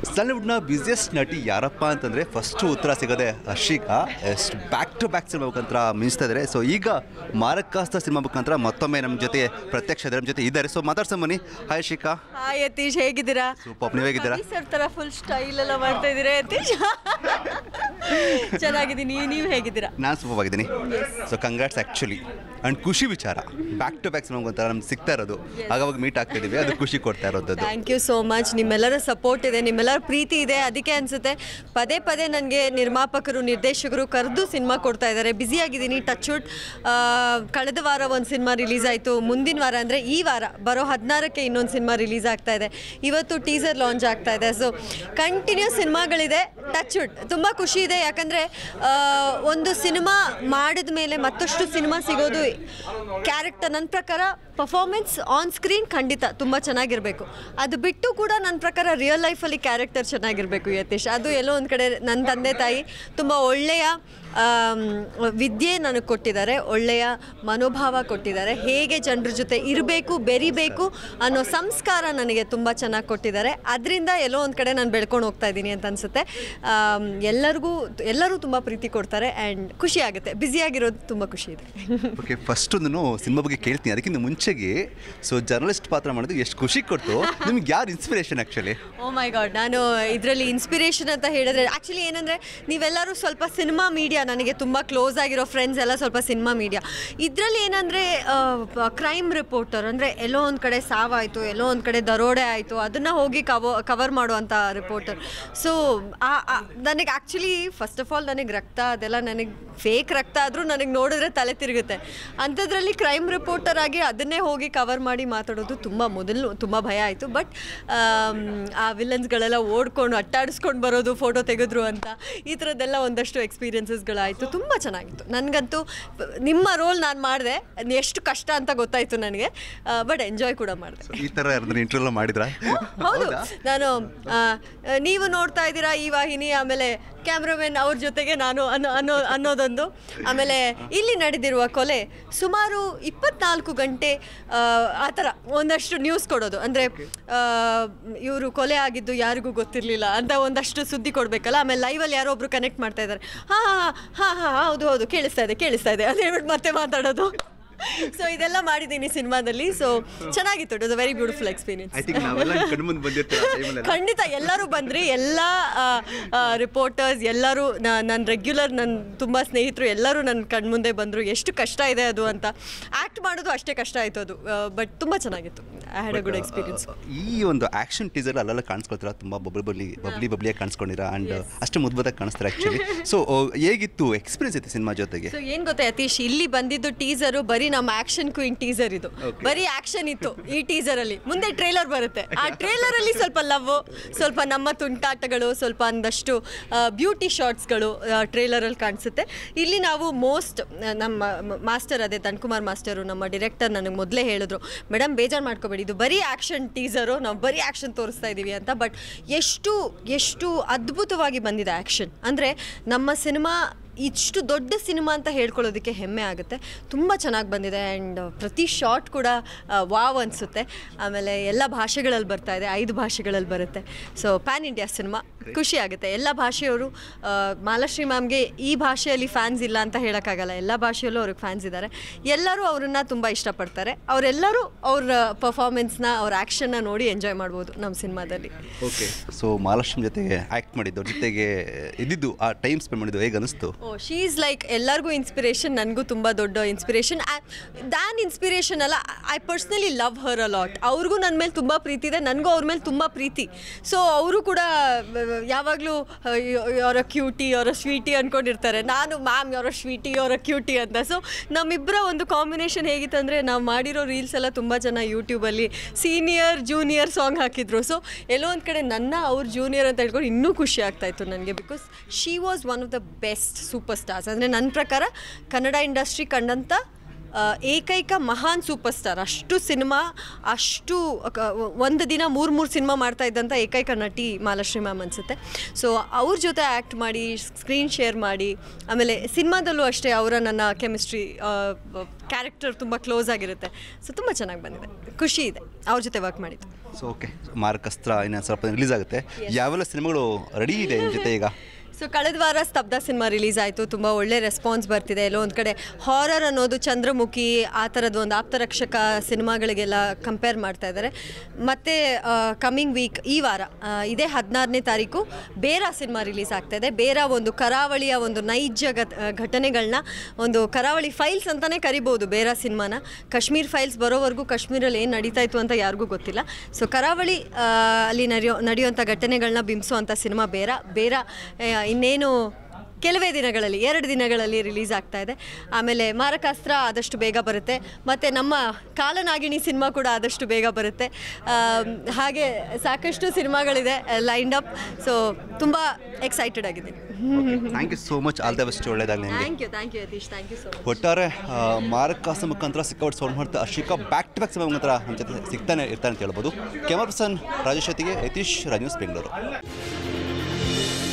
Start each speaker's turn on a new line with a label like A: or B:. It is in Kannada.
A: ಸ್ಯಾಂಡಲ್ವುಡ್ನ ಬ್ಯುಸಿಯೆಸ್ಟ್ ನಟಿ ಯಾರಪ್ಪ ಅಂತಂದರೆ ಫಸ್ಟು ಉತ್ತರ ಸಿಗೋದೆ ಹರ್ಷಿಕಾ ಎಷ್ಟು ಬ್ಯಾಕ್ ಟು ಬ್ಯಾಕ್ ಸಿನಿಮಾ ಮುಖಾಂತರ ಮಿಂಚ್ತಾ ಇದ್ದಾರೆ ಸೊ ಈಗ ಮಾರಕಾಸ್ತ ಸಿನಿಮಾ ಮುಖಾಂತರ ಮತ್ತೊಮ್ಮೆ ನಮ್ಮ ಜೊತೆ ಪ್ರತ್ಯಕ್ಷ ಇದ್ದಾರೆ ನಮ್ಮ ಜೊತೆ ಇದ್ದಾರೆ ಸೊ ಮಾತಾಡ್ಸೋ ಬನ್ನಿ ಹಾಯ್ ಹರ್ಷಿಕಾ
B: ಹಾಯ್ ಯತೀಶ್ ಹೇಗಿದ್ದೀರಾ
A: ಸೂಪರ್ ನೀವು ಹೇಗಿದ್ದೀರಾ
B: ಸರ್ ತರ ಫುಲ್ ಸ್ಟೈಲ್ ಎಲ್ಲ ಮಾಡ್ತಾ ಇದ್ದೀರಾ ಯತೀಶ್ ಚೆನ್ನಾಗಿದ್ದೀನಿ ನೀವು ಹೇಗಿದ್ದೀರಾ
A: ನಾನು ಸೂಪರ್ ಆಗಿದ್ದೀನಿ ಸೊ ಕಂಗ್ರಾಟ್ಸ್ ಆ್ಯಕ್ಚುಲಿ ಆ್ಯಂಡ್ ಖುಷಿ ವಿಚಾರ ಬ್ಯಾಕ್ ಟು ಬ್ಯಾಕ್ ಸಿನಿಮಾ ಮುಖಾಂತರ ನಮ್ಗೆ ಸಿಗ್ತಾ ಇರೋದು ಆಗಾಗ ಮೀಟ್ ಆಗ್ತಾ ಇದೀವಿ ಅದು ಖುಷಿ ಕೊಡ್ತಾ ಇರೋದು
B: ಥ್ಯಾಂಕ್ ಯು ಸೋ ಮಚ್ ನಿಮ್ಮೆಲ್ಲರ ಸಪೋರ್ಟ್ ಇದೆ ನಿಮ್ಮೆಲ್ಲರ ಪ್ರೀತಿ ಇದೆ ಅದಕ್ಕೆ ಅನ್ಸುತ್ತೆ ಪದೇ ಪದೇ ನನಗೆ ನಿರ್ಮಾಪಕರು ನಿರ್ದೇಶಕರು ಕರೆದು ಸಿನಿಮಾ ಕೊಡ್ತಾ ಇದ್ದಾರೆ ಬ್ಯುಸಿಯಾಗಿದ್ದೀನಿ ಟಚ್ ವುಡ್ ಕಳೆದ ವಾರ ಒಂದು ಸಿನಿಮಾ ರಿಲೀಸ್ ಆಯಿತು ಮುಂದಿನ ವಾರ ಅಂದರೆ ಈ ವಾರ ಬರೋ ಹದಿನಾರಕ್ಕೆ ಇನ್ನೊಂದು ಸಿನಿಮಾ ರಿಲೀಸ್ ಆಗ್ತಾ ಇದೆ ಇವತ್ತು ಟೀಸರ್ ಲಾಂಚ್ ಆಗ್ತಾ ಇದೆ ಸೊ ಕಂಟಿನ್ಯೂಸ್ ಸಿನಿಮಾಗಳಿದೆ ಟಚ್ ವುಡ್ ತುಂಬ ಖುಷಿ ಇದೆ ಯಾಕಂದರೆ ಒಂದು ಸಿನಿಮಾ ಮಾಡಿದ ಮೇಲೆ ಮತ್ತಷ್ಟು ಸಿನಿಮಾ ಸಿಗೋದು ಕ್ಯಾರೆಕ್ಟರ್ ನನ್ನ ಪ್ರಕಾರ ಪರ್ಫಾರ್ಮೆನ್ಸ್ ಆನ್ ಸ್ಕ್ರೀನ್ ಖಂಡಿತ ತುಂಬ ಚೆನ್ನಾಗಿರಬೇಕು ಅದು ಬಿಟ್ಟು ಕೂಡ ನನ್ನ ಪ್ರಕಾರ ರಿಯಲ್ ಲೈಫಲ್ಲಿ ಕ್ಯಾರೆಕ್ಟರ್ ಚೆನ್ನಾಗಿರಬೇಕು ಯತೀಶ್ ಅದು ಎಲ್ಲೋ ಒಂದು ಕಡೆ ನನ್ನ ತಂದೆ ತಾಯಿ ತುಂಬ ಒಳ್ಳೆಯ ಆಮ್, ವಿದ್ಯೆ ನನಗೆ ಕೊಟ್ಟಿದ್ದಾರೆ ಒಳ್ಳೆಯ ಮನೋಭಾವ ಕೊಟ್ಟಿದ್ದಾರೆ ಹೇಗೆ ಜನರ ಜೊತೆ ಇರಬೇಕು ಬೆರಿಬೇಕು ಅನ್ನೋ ಸಂಸ್ಕಾರ ನನಗೆ ತುಂಬ ಚೆನ್ನಾಗಿ ಕೊಟ್ಟಿದ್ದಾರೆ ಅದರಿಂದ ಎಲ್ಲೋ ಒಂದು ಕಡೆ ನಾನು ಬೆಳ್ಕೊಂಡು ಹೋಗ್ತಾ ಇದ್ದೀನಿ ಅಂತ ಅನಿಸುತ್ತೆ ಎಲ್ಲರಿಗೂ ಎಲ್ಲರೂ ತುಂಬ ಪ್ರೀತಿ ಕೊಡ್ತಾರೆ ಆ್ಯಂಡ್ ಖುಷಿ ಆಗುತ್ತೆ ಬ್ಯುಸಿಯಾಗಿರೋದು ತುಂಬ ಖುಷಿ ಇದೆ
A: ಓಕೆ ಫಸ್ಟ್ ನಾನು ಸಿನಿಮಾ ಬಗ್ಗೆ ಕೇಳ್ತೀನಿ ಅದಕ್ಕಿಂತ ಮುಂಚೆಗೆ ಸೊ ಜರ್ನಲಿಸ್ಟ್ ಪಾತ್ರ ಮಾಡೋದು ಎಷ್ಟು ಖುಷಿ ಕೊಡ್ತು ನಿಮ್ಗೆ ಯಾರು inspiration actually
B: oh my god ನಾನು ಇದರಲ್ಲಿ ಇನ್ಸ್ಪಿರೇಷನ್ ಅಂತ ಹೇಳಿದ್ರೆ ಆ್ಯಕ್ಚುಲಿ ಏನಂದರೆ ನೀವೆಲ್ಲರೂ ಸ್ವಲ್ಪ ಸಿನಿಮಾ ಮೀಡಿಯಾ ನನಗೆ ತುಂಬ ಕ್ಲೋಸ್ ಆಗಿರೋ ಫ್ರೆಂಡ್ಸ್ ಎಲ್ಲ ಸ್ವಲ್ಪ ಸಿನಿಮಾ ಮೀಡಿಯಾ ಇದರಲ್ಲಿ ಏನಂದರೆ ಕ್ರೈಮ್ ರಿಪೋರ್ಟರ್ ಅಂದರೆ ಎಲ್ಲೋ ಒಂದು ಕಡೆ ಸಾವಾಯಿತು ಎಲ್ಲೋ ಒಂದು ಕಡೆ ದರೋಡೆ ಆಯಿತು ಅದನ್ನು ಹೋಗಿ ಕವ ಕವರ್ ಮಾಡುವಂಥ ರಿಪೋರ್ಟರ್ ಸೊ ನನಗೆ ಆ್ಯಕ್ಚುಲಿ ಫಸ್ಟ್ ಆಫ್ ಆಲ್ ನನಗೆ ರಕ್ತ ಅದೆಲ್ಲ ನನಗೆ ಫೇಕ್ ರಕ್ತ ಆದರೂ ನನಗೆ ನೋಡಿದ್ರೆ ತಲೆ ತಿರುಗುತ್ತೆ ಅಂಥದ್ರಲ್ಲಿ ಕ್ರೈಮ್ ರಿಪೋರ್ಟರ್ ಆಗಿ ಅದನ್ನೇ ಹೋಗಿ ಕವರ್ ಮಾಡಿ ಮಾತಾಡೋದು ತುಂಬ ಮೊದಲು ತುಂಬ ಭಯ ಆಯಿತು ಬಟ್ ಆ ವಿಲನ್ಸ್ಗಳೆಲ್ಲ ಓಡ್ಕೊಂಡು ಅಟ್ಟಾಡಿಸ್ಕೊಂಡು ಬರೋದು ಫೋಟೋ ತೆಗೆದ್ರು ಅಂತ ಈ ಥರದ್ದೆಲ್ಲ ಒಂದಷ್ಟು ಎಕ್ಸ್ಪೀರಿಯನ್ಸಸ್ಗಳಾಯಿತು ತುಂಬ ಚೆನ್ನಾಗಿತ್ತು ನನಗಂತೂ ನಿಮ್ಮ ರೋಲ್ ನಾನು ಮಾಡಿದೆ ಎಷ್ಟು ಕಷ್ಟ ಅಂತ ಗೊತ್ತಾಯಿತು ನನಗೆ ಬಟ್ ಎಂಜಾಯ್ ಕೂಡ ಮಾಡಿದೆ
A: ಈ ಥರ ಯಾರಾದ್ರೂ ಇಂಟರ್ವ್ಯೂ ಮಾಡಿದ್ರಾ
B: ಹೌದು ನಾನು ಆ, ನೀವು ನೋಡ್ತಾ ಇದ್ದೀರಾ ಈ ವಾಹಿನಿ ಆಮೇಲೆ ಕ್ಯಾಮ್ರಾಮನ್ ಅವ್ರ ಜೊತೆಗೆ ನಾನು ಅನ್ನೋ ಅನ್ನೋ ಅನ್ನೋದೊಂದು ಆಮೇಲೆ ಇಲ್ಲಿ ನಡೆದಿರುವ ಕೊಲೆ ಸುಮಾರು ಇಪ್ಪತ್ನಾಲ್ಕು ಗಂಟೆ ಆ, ಆ ಥರ ಒಂದಷ್ಟು ನ್ಯೂಸ್ ಕೊಡೋದು ಅಂದರೆ ಇವರು ಕೊಲೆ ಆಗಿದ್ದು ಯಾರಿಗೂ ಗೊತ್ತಿರಲಿಲ್ಲ ಅಂತ ಒಂದಷ್ಟು ಸುದ್ದಿ ಕೊಡಬೇಕಲ್ಲ ಆಮೇಲೆ ಲೈವಲ್ಲಿ ಯಾರೋ ಒಬ್ರು ಕನೆಕ್ಟ್ ಮಾಡ್ತಾ ಇದ್ದಾರೆ ಹಾಂ ಹಾಂ ಹಾಂ ಹಾಂ ಹೌದು ಹೌದು ಕೇಳಿಸ್ತಾ ಇದೆ ಕೇಳಿಸ್ತಾ ಇದೆ ಅಂತ ಹೇಳ್ಬಿಟ್ಟು ಮತ್ತೆ ಮಾತಾಡೋದು ಸೊ ಇದೆಲ್ಲ ಮಾಡಿದ್ದೀನಿ ಸಿನಿಮಾದಲ್ಲಿ ಸೊ ಚೆನ್ನಾಗಿತ್ತು it was a very beautiful experience
A: I think ನಾವೆಲ್ಲ ಕಣ್ಣು ಮುಂದೆ ಬಂದಿರ್ತೀವಿ
B: ಖಂಡಿತ ಎಲ್ಲರೂ ಬಂದ್ರಿ ಎಲ್ಲ ರಿಪೋರ್ಟರ್ಸ್ ಎಲ್ಲರೂ ನನ್ನ ರೆಗ್ಯುಲರ್ ನನ್ನ ತುಂಬ ಸ್ನೇಹಿತರು ಎಲ್ಲರೂ ನನ್ನ ಕಣ್ಮುಂದೆ ಬಂದರು ಎಷ್ಟು ಕಷ್ಟ ಇದೆ ಅದು ಅಂತ ಆ್ಯಕ್ಟ್ ಮಾಡೋದು ಅಷ್ಟೇ ಕಷ್ಟ ಆಯಿತು ಅದು ಬಟ್ ತುಂಬ ಚೆನ್ನಾಗಿತ್ತು I had a good experience
A: ಈ ಒಂದು ಆಕ್ಷನ್ ಟೀಸರ್ ಅಲ್ಲೆಲ್ಲ ಕಾಣಿಸ್ಕೊಳ್ತೀರಾ ತುಂಬ ಬಬ್ಲಿ ಬಬ್ಲಿ ಬಬ್ಲಿ ಬಬ್ಲಿಯಾಗಿ ಕಾಣಿಸ್ಕೊಂಡಿರಾ ಆ್ಯಂಡ್ ಅಷ್ಟು ಮುದ್ಬದಾಗಿ ಕಾಣಿಸ್ತಾರೆ ಆ್ಯಕ್ಚುಲಿ ಸೊ ಹೇಗಿತ್ತು ಎಕ್ಸ್ಪೀರಿಯನ್ಸ್ ಐತೆ ಸಿನಿಮಾ ಜೊತೆಗೆ
B: ಸೊ ಏನು ಗೊತ್ತಾ ಯತೀಶ್ ಇಲ್ಲಿ ಬಂದಿದ್ದು ಟೀಸರು ಬರೀ ನಮ್ಮ ಆಕ್ಷನ್ ಕ್ವೀನ್ ಟೀಸರ್ ಇದು ಬರೀ ಆಕ್ಷನ್ ಇತ್ತು ಈ ಟೀಸರಲ್ಲಿ ಮುಂದೆ ಟ್ರೇಲರ್ ಬರುತ್ತೆ ಆ ಟ್ರೇಲರಲ್ಲಿ ಸ್ವಲ್ಪ ಲವ್ ಸ್ವಲ್ಪ ನಮ್ಮ ತುಂಟಾಟಗಳು ಸ್ವಲ್ಪ ಒಂದಷ್ಟು ಬ್ಯೂಟಿ ಶಾರ್ಟ್ಸ್ಗಳು ಟ್ರೇಲರಲ್ಲಿ ಕಾಣಿಸುತ್ತೆ ಇಲ್ಲಿ ನಾವು ಮೋಸ್ಟ್ ನಮ್ಮ ಮಾಸ್ಟರ್ ಅದೇ ತನ್ಕುಮಾರ್ ಮಾಸ್ಟರು ನಮ್ಮ ಡಿರೆಕ್ಟರ್ ನನಗೆ ಮೊದಲೇ ಹೇಳಿದ್ರು ಮೇಡಮ್ ಬೇಜಾರು ಮಾಡ್ಕೋಬೇಡಿ ಇದು ಬರೀ ಆ್ಯಕ್ಷನ್ ಟೀಸರು ನಾವು ಬರೀ ಆ್ಯಕ್ಷನ್ ತೋರಿಸ್ತಾ ಇದ್ದೀವಿ ಅಂತ ಬಟ್ ಎಷ್ಟು ಎಷ್ಟು ಅದ್ಭುತವಾಗಿ ಬಂದಿದೆ ಆ್ಯಕ್ಷನ್ ಅಂದರೆ ನಮ್ಮ ಸಿನಿಮಾ ಇಷ್ಟು ದೊಡ್ಡ ಸಿನಿಮಾ ಅಂತ ಹೇಳ್ಕೊಳ್ಳೋದಕ್ಕೆ ಹೆಮ್ಮೆ ಆಗುತ್ತೆ ತುಂಬ ಚೆನ್ನಾಗಿ ಬಂದಿದೆ ಆ್ಯಂಡ್ ಪ್ರತಿ ಶಾರ್ಟ್ ಕೂಡ ಆ, ವಾವ್ ಅನಿಸುತ್ತೆ ಆಮೇಲೆ ಎಲ್ಲ ಭಾಷೆಗಳಲ್ಲಿ ಬರ್ತಾ ಇದೆ ಐದು ಭಾಷೆಗಳಲ್ಲಿ ಬರುತ್ತೆ ಸೊ ಪ್ಯಾನ್ ಇಂಡಿಯಾ ಸಿನಿಮಾ ಖುಷಿ ಆಗುತ್ತೆ ಎಲ್ಲ ಭಾಷೆಯವರು ಆ, ಮಾಲಾಶ್ರೀ ಮ್ಯಾಮ್ಗೆ ಈ ಭಾಷೆಯಲ್ಲಿ ಫ್ಯಾನ್ಸ್ ಇಲ್ಲ ಅಂತ ಹೇಳೋಕ್ಕಾಗಲ್ಲ ಎಲ್ಲ ಭಾಷೆಯಲ್ಲೂ ಅವ್ರಿಗೆ ಫ್ಯಾನ್ಸ್ ಇದ್ದಾರೆ ಎಲ್ಲರೂ ಅವರನ್ನು ತುಂಬ ಇಷ್ಟಪಡ್ತಾರೆ ಅವರೆಲ್ಲರೂ ಅವ್ರ ಪರ್ಫಾರ್ಮೆನ್ಸ್ನ ಅವ್ರ ಆ್ಯಕ್ಷನ್ನ ನೋಡಿ ಎಂಜಾಯ್ ಮಾಡ್ಬೋದು ನಮ್ಮ ಸಿನಿಮಾದಲ್ಲಿ
A: ಓಕೆ ಸೊ ಮಹಾಲಕ್ಷ್ಮಿ ಜೊತೆಗೆ ಆ್ಯಕ್ಟ್ ಮಾಡಿದ್ದು ಜೊತೆಗೆ ಇದ್ದಿದ್ದು ಆ ಟೈಮ್ ಸ್ಪೆಂಡ್ ಮಾಡಿದ್ದು ಹೇಗೆ ಅನಿಸ್ತು
B: ಓ ಶೀ ಈಸ್ ಲೈಕ್ ಎಲ್ಲರಿಗೂ ಇನ್ಸ್ಪಿರೇಷನ್ ನನಗೂ ತುಂಬ ದೊಡ್ಡ ಇನ್ಸ್ಪಿರೇಷನ್ ದ್ಯಾನ್ ಇನ್ಸ್ಪಿರೇಷನ್ ಅಲ್ಲ I personally love her a lot ಅವ್ರಿಗೂ ನನ್ನ ಮೇಲೆ ತುಂಬ ಪ್ರೀತಿ ಇದೆ ನನಗೂ ಅವ್ರ ಮೇಲೆ ತುಂಬ ಪ್ರೀತಿ ಸೊ ಅವರು ಕೂಡ ಯಾವಾಗಲೂ ಅವರ ಕ್ಯೂಟಿ ಅವರ ಸ್ವೀಟಿ ಅಂದ್ಕೊಂಡಿರ್ತಾರೆ ನಾನು ಮ್ಯಾಮ್ ಅವರ ಸ್ವೀಟಿ ಅವರ ಕ್ಯೂಟಿ ಅಂತ ಸೊ ನಮ್ಮಿಬ್ಬರ ಒಂದು ಕಾಂಬಿನೇಷನ್ ಹೇಗಿತ್ತು ಅಂದರೆ ನಾವು ಮಾಡಿರೋ ರೀಲ್ಸ್ ಎಲ್ಲ ತುಂಬ ಜನ ಯೂಟ್ಯೂಬಲ್ಲಿ ಸೀನಿಯರ್ ಜೂನಿಯರ್ ಸಾಂಗ್ ಹಾಕಿದ್ರು ಸೊ ಎಲ್ಲೋ ಒಂದು ಕಡೆ ನನ್ನ ಅವ್ರ ಜೂನಿಯರ್ ಅಂತ ಹೇಳ್ಕೊಂಡು ಇನ್ನೂ ಖುಷಿ ಆಗ್ತಾ ಇತ್ತು ನನಗೆ because she was one of the best superstars ಅಂದರೆ ನನ್ನ ಪ್ರಕಾರ ಕನ್ನಡ ಇಂಡಸ್ಟ್ರಿ ಕಂಡಂಥ ಆ, ಏಕೈಕ ಮಹಾನ್ ಸೂಪರ್ ಸ್ಟಾರ್ ಅಷ್ಟು ಸಿನಿಮಾ ಅಷ್ಟು ಕ- ಒಂದು ದಿನ ಮೂರು ಮೂರು ಸಿನಿಮಾ ಮಾಡ್ತಾ ಇದ್ದಂಥ ಏಕೈಕ ನಟಿ ಮಾಲಾಶ್ರೀ ಮ್ಯಾಮ್ ಅನಿಸುತ್ತೆ ಸೊ ಅವ್ರ ಜೊತೆ ಆ್ಯಕ್ಟ್ ಮಾಡಿ ಸ್ಕ್ರೀನ್ ಶೇರ್ ಮಾಡಿ ಆಮೇಲೆ ಸಿನಿಮಾದಲ್ಲೂ ಅಷ್ಟೇ ಅವರ ನನ್ನ ಕೆಮಿಸ್ಟ್ರಿ ಕ್ಯಾರೆಕ್ಟರ್ ತುಂಬ ಕ್ಲೋಸ್ ಆಗಿರುತ್ತೆ ಸೊ ತುಂಬ ಚೆನ್ನಾಗಿ ಬಂದಿದೆ ಖುಷಿ ಇದೆ ಅವ್ರ ಜೊತೆ ವರ್ಕ್ ಮಾಡಿದ್ದು
A: ಸೊ ಓಕೆ ಮಾರಕಸ್ತ್ರ ಇನ್ನು ಸ್ವಲ್ಪ ರಿಲೀಸ್ ಆಗುತ್ತೆ ಯಾವೆಲ್ಲ ಸಿನಿಮಾಗಳು ರೆಡಿ ಇದೆ ನಿಮ್ಮ ಜೊತೆ ಈಗ
B: ಸೊ ಕಳೆದ ವಾರ ಸ್ತಬ್ಧ ಸಿನಿಮಾ ರಿಲೀಸ್ ಆಯಿತು ತುಂಬ ಒಳ್ಳೆ ರೆಸ್ಪಾನ್ಸ್ ಬರ್ತಿದೆ ಎಲ್ಲೋ ಒಂದು ಕಡೆ ಹಾರರ್ ಅನ್ನೋದು ಚಂದ್ರಮುಖಿ ಆ ಥರದ್ದು ಒಂದು ಆಪ್ತರಕ್ಷಕ ಸಿನಿಮಾಗಳಿಗೆಲ್ಲ ಕಂಪೇರ್ ಮಾಡ್ತಾ ಇದ್ದಾರೆ ಮತ್ತು ಕಮ್ಮಿಂಗ್ ವೀಕ್ ಈ ವಾರ ಆ, ಇದೇ ಹದಿನಾರನೇ ತಾರೀಕು ಬೇರ ಸಿನಿಮಾ ರಿಲೀಸ್ ಆಗ್ತಾ ಇದೆ ಬೇರ ಒಂದು ಕರಾವಳಿಯ ಒಂದು ನೈಜ ಗತ್ ಘಟನೆಗಳನ್ನ ಒಂದು ಕರಾವಳಿ ಫೈಲ್ಸ್ ಅಂತಲೇ ಕರಿಬೋದು ಬೇರ ಸಿನಿಮಾನ ಕಾಶ್ಮೀರ್ ಫೈಲ್ಸ್ ಬರೋವರೆಗೂ ಕಾಶ್ಮೀರಲ್ಲಿ ಏನು ನಡೀತಾ ಇತ್ತು ಅಂತ ಯಾರಿಗೂ ಗೊತ್ತಿಲ್ಲ ಸೊ ಕರಾವಳಿ ಆ, ಅಲ್ಲಿ ನಡೆಯೋ ನಡೆಯುವಂಥ ಘಟನೆಗಳನ್ನ ಬಿಂಬಿಸುವಂಥ ಸಿನಿಮಾ ಬೇರ ಬೇರ ಆ, ಇನ್ನೇನು ಕೆಲವೇ ದಿನಗಳಲ್ಲಿ ಎರಡು ದಿನಗಳಲ್ಲಿ ರಿಲೀಸ್ ಆಗ್ತಾ ಇದೆ ಆಮೇಲೆ ಮಾರಕಾಸ್ತ್ರ ಆದಷ್ಟು ಬೇಗ ಬರುತ್ತೆ ಮತ್ತು ನಮ್ಮ ಕಾಲನಾಗಿಣಿ ಸಿನಿಮಾ ಕೂಡ ಆದಷ್ಟು ಬೇಗ ಬರುತ್ತೆ ಆಮ್, ಹಾಗೆ ಸಾಕಷ್ಟು ಸಿನಿಮಾಗಳಿದೆ ಲೈನ್ಡ್ ಅಪ್ ಸೊ ತುಂಬ ಎಕ್ಸೈಟೆಡ್ ಆಗಿದ್ದೀನಿ
A: thank you so much all the best ಒಳ್ಳೇದಾಗಲಿ ನಿಮಗೆ
B: thank you thank you Yathish thank you so much
A: ಒಟ್ಟಾರೆ ಆ, ಮಾರಕಾಸ ಮುಖಾಂತರ ಸಿಕ್ಕಾಪಟ್ಟು ಸೌಂಡ್ ಮಾಡ್ತಾ Ashika back to back cinema ಮುಖಾಂತರ ನಮ್ಮ ಜೊತೆ ಸಿಗ್ತಾನೆ ಇರ್ತಾನೆ ಅಂತ ಹೇಳ್ಬೋದು ಕ್ಯಾಮರಾ ಪರ್ಸನ್ ರಾಜೇಶ್ ಜೊತೆಗೆ ಯತೀಶ್ ರಾಜ್ ನ್ಯೂಸ್ ಬೆಂಗಳೂರು